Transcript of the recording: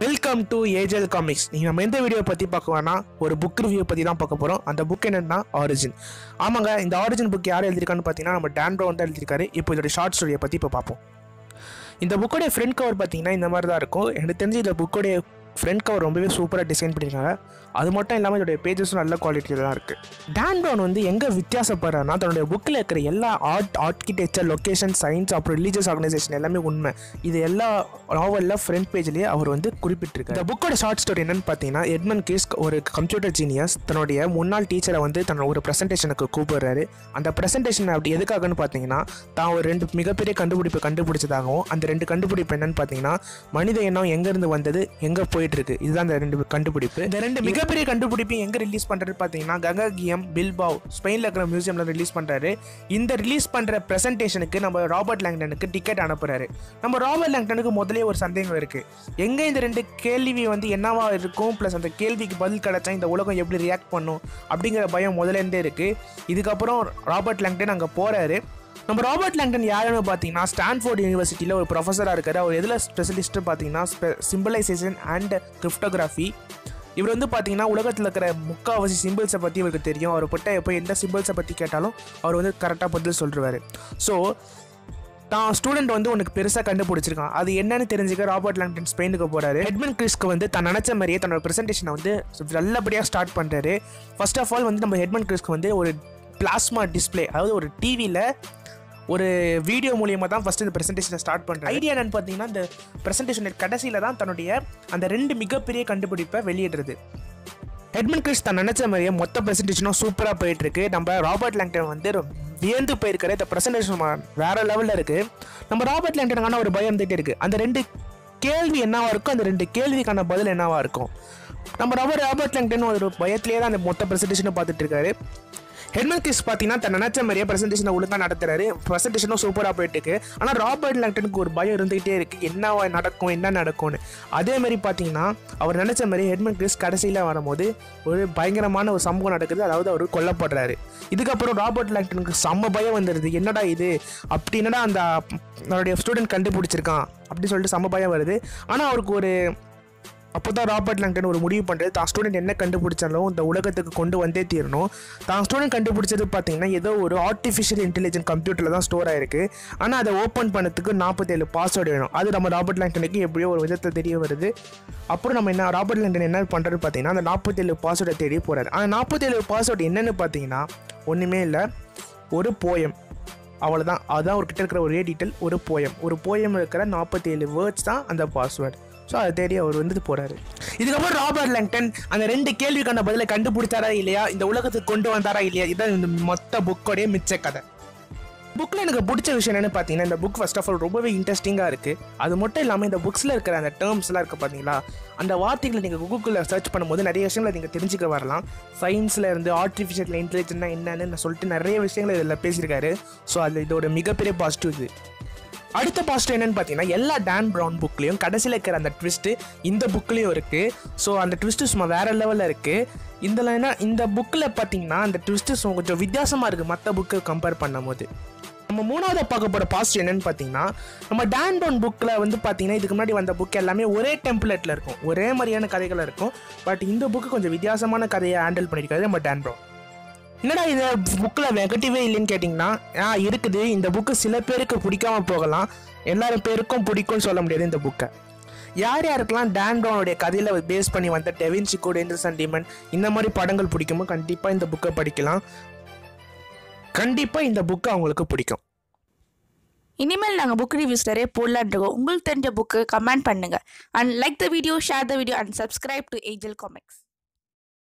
welcome to ஏஜல் comics நீங்கள் நம்ம எந்த வீடியோ பற்றி பார்க்க வேணாம் ஒரு புக் ரிவ்யூ பற்றி தான் பார்க்க போகிறோம் அந்த புக் என்னன்னா ஆரிஜின் ஆமாங்க இந்த ஆரிஜின் புக் யார் எழுதியிருக்கான்னு பார்த்தீங்கன்னா நம்ம Dan Brown தான் எழுதியிருக்காரு இப்போ இதோட ஷார்ட் ஸ்டோரியை பற்றி இப்போ பார்ப்போம் இந்த புக்கோடைய ஃப்ரண்ட் கவர் பார்த்தீங்கன்னா இந்த மாதிரி தான் இருக்கும் எனக்கு தெரிஞ்சு இந்த புக்கோடைய ஃப்ரண்ட் கவர் ரொம்பவே சூப்பராக டிசைன் பண்ணியிருக்காங்க அது மட்டும் இல்லாமல் இதோடைய பேஜஸும் நல்ல குவாலிட்டியில் தான் இருக்குது Dan Brown வந்து எங்கே வித்தியாசப்படுறாருன்னா தன்னுடைய புக்கில் இருக்கிற எல்லா ஆர்ட் ஆர்கிடெக்சர் லொக்கேஷன் சயின்ஸ் அப்புறம் ரிலீஜியஸ் ஆர்கனைசேஷன் எல்லாமே உண்மை இது எல்லா நாவலில் ஃப்ரண்ட் பேஜ்லேயே அவர் வந்து குறிப்பிட்டிருக்காரு இந்த புக்கோட ஷார்ட் ஸ்டோரி என்னன்னு பார்த்தீங்கன்னா எட்மன் கேஸ் ஒரு கம்ப்யூட்டர் ஜீனியஸ் தன்னுடைய முன்னாள் டீச்சரை வந்து தன்னோட ஒரு ப்ரெசன்டேஷனுக்கு கூப்பிடுறாரு அந்த ப்ரெசன்டேஷன் அப்படி எதுக்காகன்னு பார்த்தீங்கன்னா தான் ஒரு ரெண்டு மிகப்பெரிய கண்டுபிடிப்பு கண்டுபிடிச்சதாகவும் அந்த ரெண்டு கண்டுபிடிப்பு என்னன்னு பார்த்தீங்கன்னா மனித எண்ணம் எங்கேருந்து வந்தது எங்கே போயிட்டு இருக்கு இதுதான் அந்த ரெண்டு கண்டுபிடிப்பு இந்த ரெண்டு மிகப்பெரிய கண்டுபிடிப்பு எங்கே ரிலீஸ் பண்ணுறது பார்த்தீங்கன்னா கங்ககியம் பில்பாவ் ஸ்பெயினில் இருக்கிற மியூசியமில் ரிலீஸ் பண்ணுறாரு இந்த ரிலீஸ் பண்ணுற ப்ரெசன்டேஷனுக்கு நம்ம ராபர்ட் லேங்டனுக்கு டிக்கெட் அனுப்புறாரு நம்ம ராபர்ட் லேங்டனுக்கு முதலே ஒரு சந்தேகம் இருக்குது எங்கே இந்த ரெண்டு கேள்வி வந்து என்னவா இருக்கும் ப்ளஸ் அந்த கேள்விக்கு பதில் கிடைச்சா இந்த உலகம் எப்படி ரியாக்ட் பண்ணும் அப்படிங்கிற பயம் முதலேருந்தே இருக்குது இதுக்கப்புறம் ராபர்ட் லேங்டன் அங்கே போகிறாரு நம்ம ராபர்ட் லேங்டன் யாருன்னு பார்த்தீங்கன்னா ஸ்டான்ஃபோர்ட் யூனிவர்சிட்டியில் ஒரு ப்ரொஃபஸராக இருக்காரு அவர் எதில் ஸ்பெஷலிஸ்ட்டு பார்த்தீங்கன்னா சிம்பிளைசேஷன் அண்ட் கிரிப்டோகிராஃபி இவர் வந்து பார்த்தீங்கன்னா உலகத்தில் இருக்கிற முக்கால்வாசி சிம்பிள்ஸை பற்றி இவருக்கு தெரியும் அவர் கிட்ட எப்போ எந்த சிம்பிள்ஸை பற்றி கேட்டாலும் அவர் வந்து கரெக்டாக பதில் சொல்லிடுவார் ஸோ தான் ஸ்டூடெண்ட் வந்து உனக்கு பெருசாக கண்டுபிடிச்சிருக்கான் அது என்னன்னு தெரிஞ்சுக்க ராபர்ட் லாங்டன் ஸ்பெயினுக்கு போறாரு ஹெட்மன் கிறிஸ்க்கு வந்து தான் நினச்ச மாதிரியே தன்னோட ப்ரெசன்டேஷனை வந்து நல்லபடியாக ஸ்டார்ட் பண்ணுறாரு ஃபர்ஸ்ட் ஆஃப் ஆல் வந்து நம்ம ஹெட்மன் கிறிஸ்க்கு வந்து ஒரு பிளாஸ்மா டிஸ்ப்ளே அதாவது ஒரு டிவியில் ஒரு வீடியோ மூலியமாக தான் ஃபஸ்ட்டு இந்த ப்ரெசன்டேஷனை ஸ்டார்ட் பண்ணுறேன் ஐடியா என்னன்னு பார்த்தீங்கன்னா இந்த ப்ரெசன்டேஷன் கடைசியில் தான் தன்னுடைய அந்த ரெண்டு மிகப்பெரிய கண்டுபிடிப்பை வெளியிடுறது ஹெட்மன் கிறிஸ் தான் நினச்ச மாதிரியே மொத்த ப்ரெசன்டேஷனும் சூப்பராக போயிட்டு இருக்கு நம்ம ராபர்ட் லேங்டன் வந்து வியந்து போயிருக்கிற இந்த ப்ரெசன்டேஷன் வேற லெவலில் இருக்கு நம்ம ராபர்ட் லேங்டனுக்கான ஒரு பயம் இருந்துகிட்டே இருக்கு அந்த ரெண்டு கேள்வி என்னவா இருக்கும் அந்த ரெண்டு கேள்விக்கான பதில் என்னவா இருக்கும் நம்ம ராபர்ட் ராபர்ட் லேங்டன் ஒரு பயத்திலே தான் அந்த மொத்த ப்ரெசன்டேஷனை பார்த்துட்டு இருக்காரு ஹெட்மன் கிஸ் பார்த்தீங்கன்னா தன் நினச்ச மாதிரியே ப்ரெசன்டேஷனை ஒழுங்காக நடத்துறாரு ப்ரெசன்டேஷனும் சூப்பராக போயிட்டு இருக்கு ஆனால் ராபர்ட் லேங்டனுக்கு ஒரு பயம் இருந்துகிட்டே இருக்கு என்ன நடக்கும் என்ன நடக்கும்னு அதே மாதிரி பார்த்தீங்கன்னா அவர் நினச்ச மாதிரி ஹெட்மன் கிறிஸ் கடைசியில் வரும்போது ஒரு பயங்கரமான ஒரு சம்பவம் நடக்குது அதாவது அவர் கொல்லப்படுறாரு இதுக்கப்புறம் ராபர்ட் லேங்டனுக்கு செம்ம பயம் வந்துடுது என்னடா இது அப்படி என்னடா அந்த அவருடைய ஸ்டூடெண்ட் கண்டுபிடிச்சிருக்கான் அப்படி சொல்லிட்டு செம்ம பயம் வருது ஆனால் அவருக்கு ஒரு அப்போ தான் ராபர்ட் லாங்டன் ஒரு முடிவு பண்ணுறது தான் ஸ்டூடெண்ட் என்ன கண்டுபிடிச்சாலும் இந்த உலகத்துக்கு கொண்டு வந்தே தீரணும் தான் ஸ்டூடெண்ட் கண்டுபிடிச்சது பார்த்தீங்கன்னா ஏதோ ஒரு ஆர்டிஃபிஷியல் இன்டெலிஜென்ட் கம்ப்யூட்டரில் தான் ஸ்டோர் ஆயிருக்கு ஆனால் அதை ஓப்பன் பண்ணதுக்கு நாற்பத்தேழு பாஸ்வேர்டு வேணும் அது நம்ம ராபர்ட் லாங்டனுக்கு எப்படியோ ஒரு விதத்தை தெரிய வருது அப்புறம் நம்ம என்ன ராபர்ட் லாங்டன் என்ன பண்ணுறது பார்த்தீங்கன்னா அந்த நாற்பத்தேழு பாஸ்வேர்டை தேடி போகிறாரு அந்த நாற்பத்தேழு பாஸ்வேர்டு என்னென்னு பார்த்தீங்கன்னா ஒன்றுமே இல்லை ஒரு போயம் அவ்வளோதான் அதுதான் ஒரு கிட்ட இருக்கிற ஒரே டீட்டெயில் ஒரு போயம் ஒரு போயம் இருக்கிற நாற்பத்தேழு வேர்ட்ஸ் தான் அந்த பாஸ்வேர்டு ஸோ அதை தேடி அவர் வந்துட்டு போறாரு இதுக்கப்புறம் ராபர்ட் லேங்டன் அந்த ரெண்டு கேள்விக்கான பதிலை கண்டுபிடிச்சாரா இல்லையா இந்த உலகத்துக்கு கொண்டு வந்தாரா இல்லையா இதுதான் இந்த மொத்த புக்கோடைய மிச்ச கதை புக்கில் எனக்கு பிடிச்ச விஷயம் என்னன்னு பார்த்தீங்கன்னா இந்த புக் ஃபர்ஸ்ட் ஆஃப் ஆல் ரொம்பவே இன்ட்ரெஸ்டிங்காக இருக்குது அது மட்டும் இல்லாமல் இந்த புக்ஸில் இருக்கிற அந்த டேர்ம்ஸ்லாம் இருக்குது பார்த்தீங்களா அந்த வார்த்தைகளை நீங்கள் கூகுளில் சர்ச் பண்ணும்போது நிறைய விஷயங்களை நீங்கள் தெரிஞ்சுக்க வரலாம் சயின்ஸில் இருந்து ஆர்டிஃபிஷியல் இன்டெலிஜென்ட்னா என்னன்னு நான் சொல்லிட்டு நிறைய விஷயங்களை இதில் பேசியிருக்காரு ஸோ அது இதோட மிகப்பெரிய பாசிட்டிவ் இது அடுத்த பாசிட்டிவ் என்னன்னு பார்த்தீங்கன்னா எல்லா டான் ப்ரௌன் புக்லேயும் கடைசியில் இருக்கிற அந்த ட்விஸ்ட்டு இந்த புக்லேயும் இருக்குது ஸோ அந்த ட்விஸ்ட்டு சும்மா வேறு லெவலில் இருக்குது இந்த என்ன இந்த புக்கில் பார்த்தீங்கன்னா அந்த ட்விஸ்ட்டு கொஞ்சம் வித்தியாசமாக இருக்குது மற்ற புக்கை கம்பேர் பண்ணும்போது நம்ம மூணாவது பார்க்க போகிற பாசிட்டிவ் என்னன்னு பார்த்தீங்கன்னா நம்ம டான் ப்ரௌன் புக்கில் வந்து பார்த்தீங்கன்னா இதுக்கு முன்னாடி வந்த புக் எல்லாமே ஒரே டெம்ப்ளேட்டில் இருக்கும் ஒரே மாதிரியான கதைகள் இருக்கும் பட் இந்த புக்கு கொஞ்சம் வித்தியாசமான கதையை ஹேண்டில் பண்ணியிருக்காரு நம்ம டான் ப்ரௌன் என்னடா இந்த புக்கில் நெகட்டிவே இல்லைன்னு கேட்டிங்கன்னா ஆ இருக்குது இந்த புக்கு சில பேருக்கு பிடிக்காம போகலாம் எல்லாரும் பேருக்கும் பிடிக்கும்னு சொல்ல முடியாது இந்த புக்கை யார் யாருக்கெல்லாம் டேன் ப்ரௌனுடைய கதையில் பேஸ் பண்ணி வந்த Da Vinci code angels and demon இந்த மாதிரி படங்கள் பிடிக்குமோ கண்டிப்பாக இந்த புக்கை படிக்கலாம் கண்டிப்பாக இந்த புக்கு அவங்களுக்கு பிடிக்கும் இனிமேல் நாங்கள் புக் ரிவ்யூஸ் நிறைய போடலான் இருக்கோம் உங்களுக்கு தெரிஞ்ச புக்கு கமெண்ட் பண்ணுங்க and like the video share the video and subscribe to Angel comics